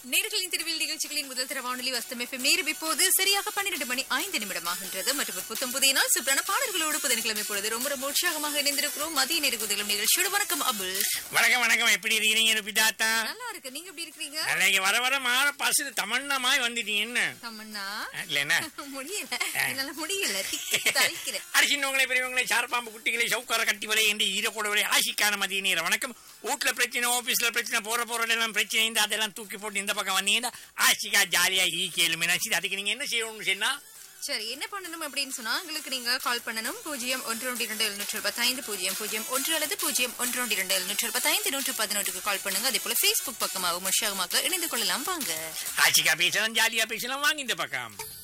நேர்களின் திருவில் நிகழ்ச்சிகளின் முதல் தர வானொலி வஸ்தம் எஃப்எம் நேரம் இப்போது சரியாக பன்னிரண்டு மணி ஐந்து நிமிடமாகின்றது மற்றும் ஒரு புத்தம் புதிய நாள் சூப்பரான பாடல்களோடு புதன்கிழமை பொழுது ரொம்ப ரொம்ப உற்சாகமாக இணைந்திருக்கிறோம் மதிய நேர குதிகளும் நிகழ்ச்சியோடு வணக்கம் அபுல் வணக்கம் வணக்கம் எப்படி இருக்கீங்க பிதாத்தா நல்லா இருக்கு நீங்க எப்படி இருக்கிறீங்க அன்னைக்கு வர வர மாற பசு தமன்னமாய் வந்துட்டீங்க என்ன தமன்னா இல்லைன்னா முடியல என்னால முடியல திக்கி தவிக்கிறேன் அரிசினவங்களே பெரியவங்களே சார்பாம்பு குட்டிகளை சவுக்கார கட்டி வலை என்று ஈரக்கூடவரை ஆசிக்கான மதிய நேரம் வணக்கம் வீட்டுல பிரச்சனை ஆபீஸ்ல பிரச்சனை போற போற எல்லாம் பிரச்சனை இந்த அதெல்லாம் தூக்கி போட்டு இந்த பக்கம் வந்தீங்கன்னா ஆசிக்கா ஜாலியா ஈ கேளுமே நினைச்சு அதுக்கு நீங்க என்ன செய்யணும்னு சொன்னா சரி என்ன பண்ணணும் அப்படின்னு சொன்னா உங்களுக்கு நீங்க கால் பண்ணணும் பூஜ்ஜியம் ஒன்று ஒன்று இரண்டு எழுநூற்று பத்தைந்து பூஜ்ஜியம் பூஜ்ஜியம் ஒன்று அல்லது பூஜ்ஜியம் ஒன்று ஒன்று இரண்டு எழுநூற்று பத்தைந்து நூற்று பதினொன்றுக்கு கால் பண்ணுங்க அதே போல Facebook பக்கமாகவும் உற்சாகமாக இணைந்து கொள்ளலாம் வாங்க ஆசிக்கா பேசலாம் ஜாலியா பேசலாம் வாங்க இந்த பக்கம்